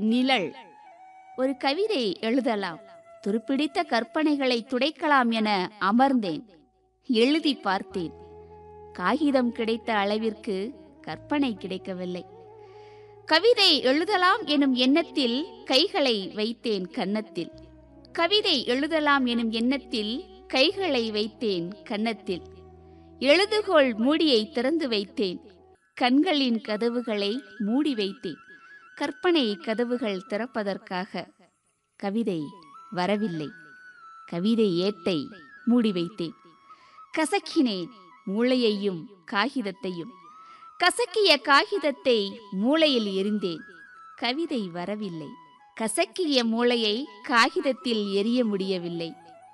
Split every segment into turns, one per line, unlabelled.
நிழல் ஒரு கவிதை எழுதலாம் துருப்பிடித்த கற்பனைகளை துடைக்கலாம் என அமர்ந்தேன் எழுதி பார்த்தேன் காகிதம் கிடைத்த அளவிற்கு கற்பனை கிடைக்கவில்லை கவிதை எழுதலாம் எனும் எண்ணத்தில் கைகளை வைத்தேன் கன்னத்தில் கவிதை எழுதலாம் எனும் எண்ணத்தில் கைகளை வைத்தேன் கன்னத்தில் எழுதுகோள் மூடியை திறந்து வைத்தேன் கண்களின் கதவுகளை மூடி வைத்தேன் கற்பனை கதவுகள் திறப்பதற்காக கவிதை வரவில்லை கவிதை ஏட்டை மூடி வைத்தேன் கசக்கினேன் மூளையையும் காகிதத்தையும் கசக்கிய காகிதத்தை மூளையில் எரிந்தேன் கவிதை வரவில்லை கசக்கிய மூளையை காகிதத்தில் எரிய முடியவில்லை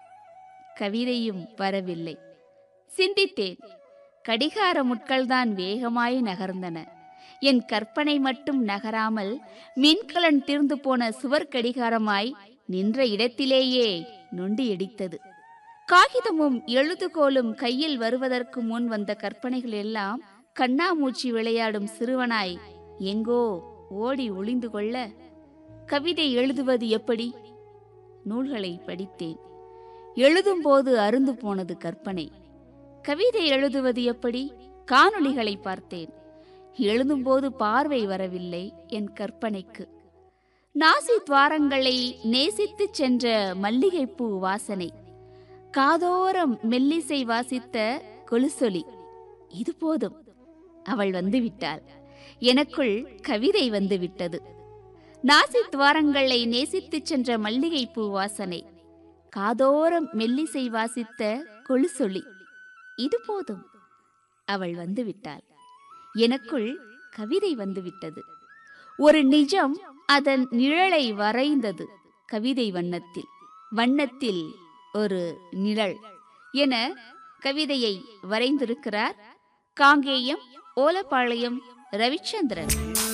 கவிதையும் வரவில்லை சிந்தித்தேன் கடிகார முட்கள்தான் வேகமாய் நகர்ந்தன என் கற்பனை மட்டும் நகராமல் மின்கலன் தீர்ந்து போன சுவர் கடிகாரமாய் நின்ற இடத்திலேயே நொண்டி இடித்தது காகிதமும் எழுதுகோலும் கையில் வருவதற்கு முன் வந்த கற்பனைகள் எல்லாம் கண்ணாமூச்சி விளையாடும் சிறுவனாய் எங்கோ ஓடி ஒளிந்து கொள்ள கவிதை எழுதுவது எப்படி நூல்களை படித்தேன் எழுதும்போது அருந்து போனது கற்பனை கவிதை எழுதுவது எப்படி காணொளிகளை பார்த்தேன் எழுதும்போது பார்வை வரவில்லை என் கற்பனைக்கு நாசி துவாரங்களை நேசித்துச் சென்ற மல்லிகைப்பூ வாசனை காதோரம் மெல்லிசை வாசித்த கொலுசொலி இது போதும் அவள் வந்துவிட்டாள் எனக்குள் கவிதை வந்துவிட்டது நாசி துவாரங்களை நேசித்துச் சென்ற மல்லிகைப்பூ வாசனை காதோரம் மெல்லிசை வாசித்த கொலுசொலி இது போதும் அவள் வந்துவிட்டாள் எனக்குள் கவிதை வந்துவிட்டது ஒரு நிஜம் அதன் நிழலை வரைந்தது கவிதை வண்ணத்தில் வண்ணத்தில் ஒரு நிழல் என கவிதையை வரைந்திருக்கிறார் காங்கேயம் ஓலப்பாளையம் ரவிச்சந்திரன்